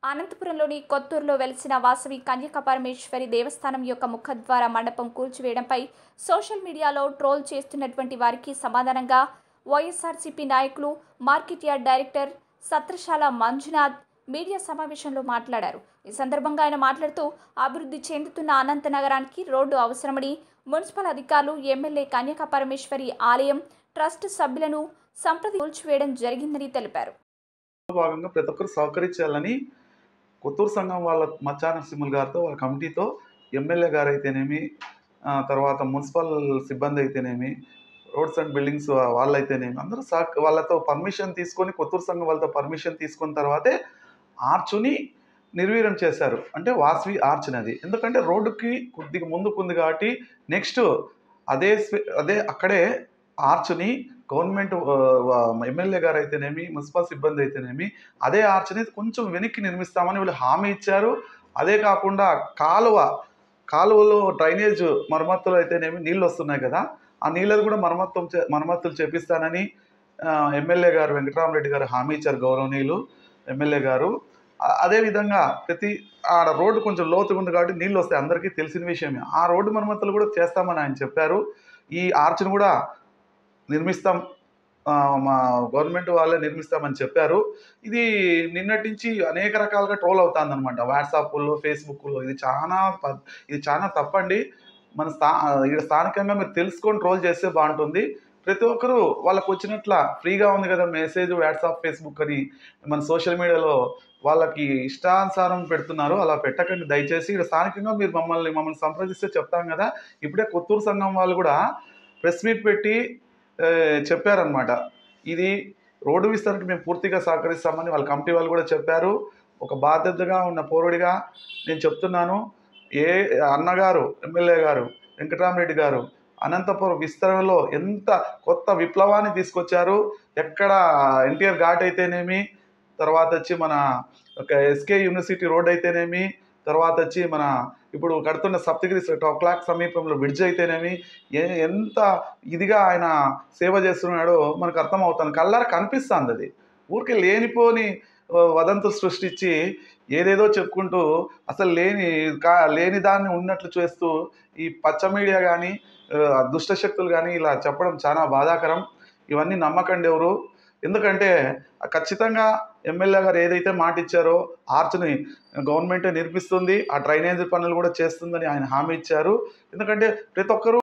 అనంతపురంలోని కొత్తూరులో వెలిసిన వాసవి కన్యక పరమేశ్వరి దేవస్థానం యొక్క ముఖద్వార మండపం కూల్చివేయడంపై సోషల్ మీడియాలో ట్రోల్ చేస్తున్నటువంటి వారికి సమాధానంగా వైఎస్ఆర్సీపీ నాయకులు మార్కెట్ యార్డ్ డైరెక్టర్ సత్రశాల మంజునాథ్ మీడియా సమావేశంలో మాట్లాడారు ఈ సందర్భంగా ఆయన మాట్లాడుతూ అభివృద్ధి చెందుతున్న అనంత నగరానికి రోడ్డు అవసరమని మున్సిపల్ అధికారులు ఎమ్మెల్యే కన్యక పరమేశ్వరి ఆలయం ట్రస్ట్ సభ్యులను సంప్రది కూల్చివేయడం జరిగిందని తెలిపారు భాగంగా ప్రతి ఒక్కరు సహకరించాలని కొత్తూరు సంఘం వాళ్ళ మచ్చా నరసింహులు గారితో వాళ్ళ కమిటీతో ఎమ్మెల్యే గారు అయితేనేమి ఆ, తర్వాత మున్సిపల్ సిబ్బంది అయితేనేమి రోడ్స్ అండ్ బిల్డింగ్స్ వాళ్ళు అయితేనేమి అందరూ సహ వాళ్ళతో పర్మిషన్ తీసుకొని కొత్తూరు సంఘం వాళ్ళతో పర్మిషన్ తీసుకున్న తర్వాతే ఆర్చుని నిర్వీర్యం చేశారు అంటే వాస్వి ఆర్చ్ అది ఎందుకంటే రోడ్డుకి కొద్దిగా ముందుకు ఉంది కాబట్టి నెక్స్ట్ అదే స్పే- అదే అక్కడే ఆర్చ్ని గవర్నమెంట్ ఎమ్మెల్యే గారు అయితేనేమి మున్సిపల్ సిబ్బంది అయితేనేమి అదే ఆర్చ్ని కొంచెం వెనక్కి నిర్మిస్తామని వీళ్ళు హామీ ఇచ్చారు అదే కాకుండా కాలువ కాలువలో డ్రైనేజ్ మరమ్మతులు అయితేనేమి నీళ్ళు వస్తున్నాయి కదా ఆ నీళ్ళది కూడా మరమ్మత్తు చే- మరమ్మతులు చేపిస్తానని ఆ, ఎమ్మెల్యే గారు వెంకటరామరెడ్డి గారు హామీ ఇచ్చారు గౌరవనీయులు ఎమ్మెల్యే గారు ఆ- అదేవిధంగా ప్రతి ఆడ రోడ్డు కొంచెం లోతుగా ఉంది కాబట్టి నీళ్ళు వస్తాయి అందరికీ తెలిసిన విషయమే ఆ రోడ్డు మరమ్మతులు కూడా చేస్తామని ఆయన చెప్పారు ఈ ఆర్చ్ను కూడా నిర్మిస్తాం ఆ, మా గవర్నమెంట్ వాళ్ళే నిర్మిస్తామని చెప్పారు ఇది నిన్నటి నుంచి అనేక రకాలుగా ట్రోల్ అవుతుంది అనమాట వాట్సాప్లో ఫేస్బుక్లో ఇది చాలా ప- ఇది చాలా తప్పండి మన స్థా ఇక్కడ స్థానికంగా మీరు తెలుసుకొని ట్రోల్ చేస్తే బాగుంటుంది ప్రతి ఒక్కరూ వాళ్ళకు వచ్చినట్ల ఫ్రీగా ఉంది కదా మెసేజ్ వాట్సాప్ ఫేస్బుక్ అని మన సోషల్ మీడియాలో వాళ్ళకి ఇష్టానుసారం పెడుతున్నారు అలా పెట్టకండి దయచేసి ఇక్కడ స్థానికంగా మీరు మమ్మల్ని మమ్మల్ని సంప్రదిస్తే చెప్తాం కదా ఇప్పుడే కొత్తూరు సంఘం వాళ్ళు కూడా ప్రెస్ మీట్ పెట్టి ఆ, చెప్పారనమాట ఇది రోడ్డు విస్తరణకి మేము పూర్తిగా సహకరిస్తామని వాళ్ళ కమిటీ వాళ్ళు కూడా చెప్పారు ఒక బాధ్యతగా ఉన్న పౌరుడిగా నేను చెప్తున్నాను ఏ అన్నగారు ఎమ్మెల్యే గారు వెంకటరామరెడ్డి గారు అనంతపురం విస్తరణలో ఎంత కొత్త విప్లవాన్ని తీసుకొచ్చారు ఎక్కడ ఎన్టీఆర్ ఘాట్ అయితేనేమి తర్వాత వచ్చి మన ఒక ఎస్కే యూనివర్సిటీ రోడ్ అయితేనేమి తర్వాత వచ్చి మన ఇప్పుడు కడుతున్న సప్తగిరి క్లాక్ సమీపంలో బ్రిడ్జ్ అయితేనేమి ఏ- ఎంత ఇదిగా ఆయన సేవ చేస్తున్నాడో మనకు అర్థమవుతుంది కళ్ళారా కనిపిస్తుంది అది ఊరికే లేనిపోని ఆ, వదంతులు సృష్టించి ఏదేదో చెప్పుకుంటూ అసలు లేని కా లేని దాన్ని ఉన్నట్లు చేస్తూ ఈ పచ్చ మీడియా కానీ దుష్ట శక్తులు కానీ ఇలా చెప్పడం చాలా బాధాకరం ఇవన్నీ నమ్మకండి ఎవరు ఎందుకంటే ఖచ్చితంగా ఎమ్మెల్యే గారు ఏదైతే మాట ఇచ్చారో ఆర్చ్ని గవర్నమెంటే నిర్మిస్తుంది ఆ డ్రైనేజ్ పనులు కూడా చేస్తుందని ఆయన హామీ ఇచ్చారు ఎందుకంటే ప్రతి ఒక్కరూ